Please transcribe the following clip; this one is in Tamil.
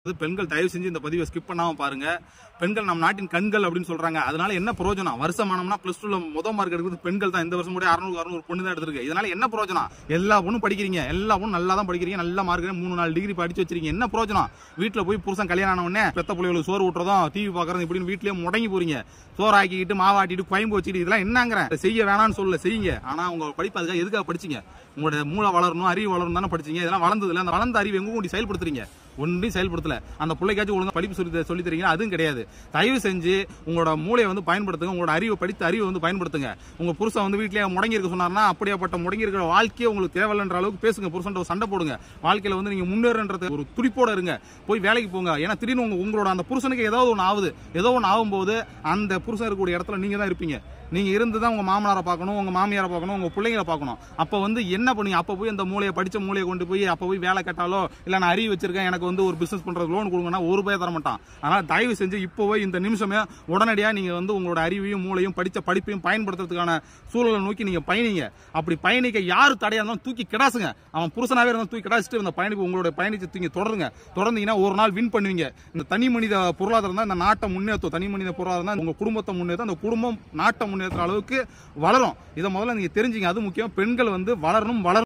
பெண்கள் தயவு செஞ்சு இந்த பதிவை ஸ்கிப் பண்ணாம பாருங்க பெண்கள் நம் நாட்டின் கண்கள் அப்படின்னு சொல்றாங்க அதனால என்ன பிரயோஜனம் வருஷமானம்னா பிளஸ் டூல முத மார்க் எடுக்கிறது பெண்கள் தான் இந்த வருஷம் கூட அறுநூறு அறுநூறு பொண்ணு தான் எடுத்திருக்கு இதனால என்ன பிரயோஜனம் எல்லா பொண்ணும் படிக்கிறீங்க எல்லா பொண்ணும் நல்லா தான் படிக்கிறீங்க நல்ல மார்க் மூணு நாலு டிகிரி படிச்சு வச்சிருக்கீங்க என்ன பிரயோஜனம் வீட்டுல போய் புருஷன் கல்யாணம் ஆன உடனே பெத்த பிள்ளைகளுக்கு சோறு ஊட்டுறதும் டிவி பாக்குறதும் இப்படின்னு வீட்லயே முடங்கி போறீங்க சோறு ஆக்கிட்டு மாவாட்டிட்டு குழம்பு வச்சுட்டு இதெல்லாம் என்னங்கிறேன் செய்ய வேணாம்னு சொல்லல செய்யுங்க ஆனா உங்க படிப்பு அதுக்காக எதுக்காக படிச்சீங்க உங்களோட மூளை வளரணும் அறிவு வளரணும் தானே படிச்சீங்க இதெல்லாம் வளர்ந்தது இல்ல அந்த வளர்ந்த அறிவு எங்க கொண்டு செயல்படுத்துறீங்க ஒன்றையும் செயல்படுத்தல அந்த பிள்ளைக்காச்சும் ஒழுங்கா படிப்பு சொல்லி சொல்லி தரீங்க அதுவும் கிடையாது தயவு செஞ்சு உங்களோட மூளையை வந்து பயன்படுத்துங்க உங்களோட அறிவை படித்த அறிவை வந்து பயன்படுத்துங்க உங்க புருஷன் வந்து வீட்லயே முடங்கி இருக்க சொன்னார்னா அப்படியாப்பட்ட முடங்கி இருக்கிற வாழ்க்கையே உங்களுக்கு தேவையில்லைன்ற அளவுக்கு பேசுங்க புருஷன் ஒரு சண்டை போடுங்க வாழ்க்கையில வந்து நீங்க முன்னேறன்றது ஒரு துடிப்போட இருங்க போய் வேலைக்கு போங்க ஏன்னா திடீர்னு உங்க உங்களோட அந்த புருஷனுக்கு ஏதாவது ஒன்று ஆகுது ஏதோ ஒன்று ஆகும்போது அந்த புருஷன் இருக்கக்கூடிய இடத்துல நீங்க தான் இருப்பீங்க நீங்க இருந்து தான் உங்க மாமனாரை பார்க்கணும் உங்க மாமியாரை பார்க்கணும் உங்க பிள்ளைங்களை பார்க்கணும் அப்ப வந்து என்ன பண்ணுவீங்க அப்ப போய் அந்த மூளையை படிச்ச மூளையை கொண்டு போய் அப்ப போய் வேலை கேட்டாலோ இல்ல நான் அறிவு வச்சிருக்கேன் எனக்கு வந்து ஒரு பிசினஸ் பண்றது லோன் கொடுங்கன்னா ஒரு ரூபாய் தர மாட்டான் அதனால தயவு செஞ்சு இப்போவே இந்த நிமிஷமே உடனடியா நீங்க வந்து உங்களோட அறிவையும் மூளையும் படிச்ச படிப்பையும் பயன்படுத்துறதுக்கான சூழலை நோக்கி நீங்க பயணிங்க அப்படி பயணிக்க யாரு தடையா இருந்தாலும் தூக்கி கிடாசுங்க அவன் புருஷனாவே இருந்தாலும் தூக்கி கிடாச்சிட்டு இந்த பயணிப்பு உங்களோட பயணிச்சு தூக்கி தொடருங்க தொடர்ந்தீங்கன்னா ஒரு நாள் வின் பண்ணுவீங்க இந்த தனி மனித பொருளாதாரம் தான் இந்த நாட்டை முன்னேற்றும் தனி மனித பொருளாதாரம் தான் உங்க குடும்பத்தை முன்னேற்றும் அந்த குடும்பம் நாட்டை முன்னேற்ற அளவுக்கு வளரும் இதை முதல்ல நீங்க தெரிஞ்சுங்க அது முக்கியம் பெண்கள் வந்து வளரணும் வளரணும்